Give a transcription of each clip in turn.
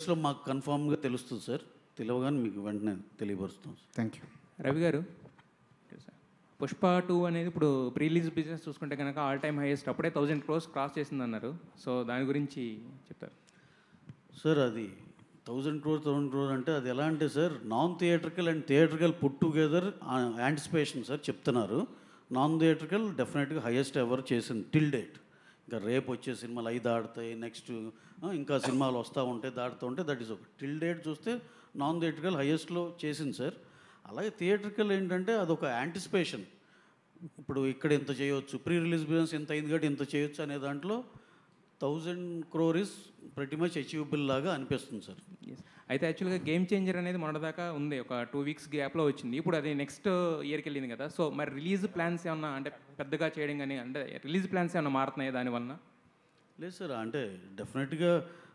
డేస్లో మాకు కన్ఫామ్గా తెలుస్తుంది సార్ తెలియగానే మీకు వెంటనే తెలియపరుస్తాం సార్ థ్యాంక్ యూ రవి గారు పుష్ప టూ అనేది ఇప్పుడు ప్రీ రిలీజ్ బిజినెస్ చూసుకుంటే కనుక ఆల్ టైమ్ హైయెస్ట్ అప్పుడే థౌజండ్ క్రోర్స్ క్రాస్ చేసింది అన్నారు సో దాని గురించి చెప్తారు సార్ అది థౌజండ్ క్రోర్ థౌజండ్ క్రోర్ అంటే అది ఎలా అంటే sir non theatrical and theatrical put together anticipation sir చెప్తున్నారు నాన్ థియేట్రికల్ డెఫినెట్గా హైయెస్ట్ ఎవర్ చేసింది టిల్ డేట్ ఇంకా రేపు వచ్చే సినిమాలు ఐదు ఆడతాయి నెక్స్ట్ ఇంకా సినిమాలు వస్తూ ఉంటాయి దాడుతూ ఉంటే దట్ ఈస్ ఒక టిల్ డేట్ చూస్తే నాన్ థియేట్రికల్ హైయెస్ట్లో చేసింది సార్ అలాగే థియేట్రికల్ ఏంటంటే అదొక యాంటిసిపేషన్ ఇప్పుడు ఇక్కడ ఇంత చేయొచ్చు ప్రీ రిలీజ్ బిజినెస్ ఇంత అయింది కాబట్టి ఇంత చేయొచ్చు అనే దాంట్లో thousand crore is pretty much achievable లాగా అనిపిస్తుంది సార్ Yes. అయితే యాక్చువల్గా గేమ్ చేంజర్ అనేది మొన్నదాకా ఉంది ఒక టూ వీక్స్ గ్యాప్లో వచ్చింది ఇప్పుడు అది నెక్స్ట్ ఇయర్కి వెళ్ళింది కదా సో మరి రిలీజ్ ప్లాన్స్ ఏమన్నా అంటే పెద్దగా చేయడం కానీ అంటే రిలీజ్ ప్లాన్స్ ఏమన్నా మారుతున్నాయి దానివల్ల లేదు సార్ అంటే డెఫినెట్గా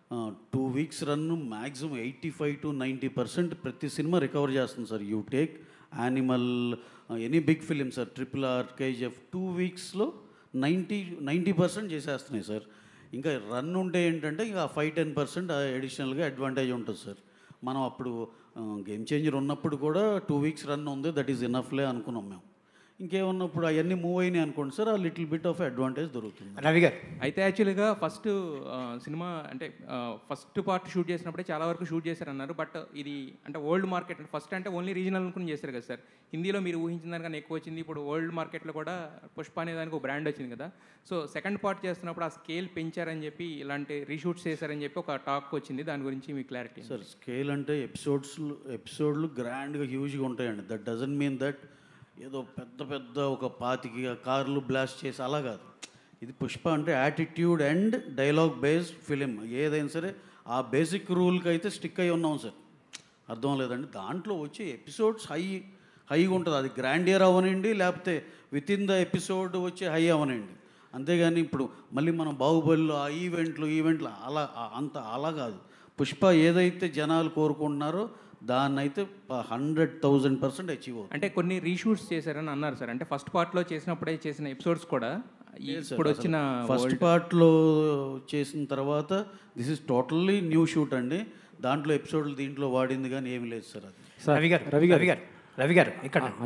two weeks run maximum eighty five to ninety percent ప్రతి సినిమా రికవర్ చేస్తుంది sir you take animal any big film sir triple R KGF two వీక్స్లో నైంటీ నైంటీ పర్సెంట్ చేసేస్తున్నాయి సార్ ఇంకా రన్ ఉంటే ఏంటంటే ఇంకా ఫైవ్ టెన్ పర్సెంట్ అడిషనల్గా advantage ఉంటుంది సార్ మనం అప్పుడు గేమ్ చేంజర్ ఉన్నప్పుడు కూడా టూ వీక్స్ రన్ ఉంది దట్ ఈస్ ఇనఫ్లే అనుకున్నాం మేము ఇంకేమున్నప్పుడు అవన్నీ మూవ్ అయినాయి అనుకోండి సార్ ఆ లిటిల్ బిట్ ఆఫ్ అడ్వాంటేజ్ దొరుకుతుంది రవి గారు అయితే యాక్చువల్గా ఫస్ట్ సినిమా అంటే ఫస్ట్ పార్ట్ షూట్ చేసినప్పుడే చాలా వరకు షూట్ చేశారన్నారు బట్ ఇది అంటే వరల్డ్ మార్కెట్ అంటే ఫస్ట్ అంటే ఓన్లీ రీజనల్ అనుకుని చేశారు కదా సార్ హిందీలో మీరు ఊహించిన దానికన్నా ఎక్కువ వచ్చింది ఇప్పుడు వరల్డ్ మార్కెట్లో కూడా పుష్ప అనే దానికి ఒక బ్రాండ్ వచ్చింది కదా సో సెకండ్ పార్ట్ చేస్తున్నప్పుడు ఆ స్కేల్ పెంచారని చెప్పి ఇలాంటి రీషూట్స్ చేశారని చెప్పి ఒక టాక్ వచ్చింది దాని గురించి మీ క్లారిటీ సార్ స్కేల్ అంటే ఎపిసోడ్స్ ఎపిసోడ్లు గ్రాండ్గా హ్యూజ్గా ఉంటాయండి దట్ డజన్ మీన్ దట్ ఏదో పెద్ద పెద్ద ఒక పాతికి కార్లు బ్లాస్ట్ చేసి అలా కాదు ఇది పుష్ప అంటే attitude and dialogue based film ఏదైనా సరే ఆ బేసిక్ రూల్కి అయితే స్టిక్ అయి ఉన్నాం సార్ అర్థం లేదండి దాంట్లో వచ్చే ఎపిసోడ్స్ హై హైగా ఉంటుంది అది గ్రాండ్ ఇయర్ అవనండి లేకపోతే విత్ ఇన్ ద ఎపిసోడ్ వచ్చే హై అవనండి అంతేగాని ఇప్పుడు మళ్ళీ మనం బాహుబలిలో ఆ ఈవెంట్లు ఈవెంట్లు అలా ఆ- అంత అలా కాదు పుష్ప ఏదైతే జనాలు కోరుకుంటున్నారో దాన్ని అయితే హండ్రెడ్ థౌజండ్ పర్సెంట్ అచీవ్ అవుతుంది అంటే కొన్ని రీషూట్స్ చేశారని అన్నారు సార్ అంటే ఫస్ట్ పార్ట్లో చేసినప్పుడే చేసిన ఎపిసోడ్స్ కూడా ఈ- ఇప్పుడు వచ్చిన ఫస్ట్ పార్ట్లో చేసిన తర్వాత this is totally new shoot అండి దాంట్లో ఎపిసోడ్లు దీంట్లో వాడింది కానీ ఏమీ లేదు సార్ అది రవి గారు రవి గారు రవి గారు ఇక్కడ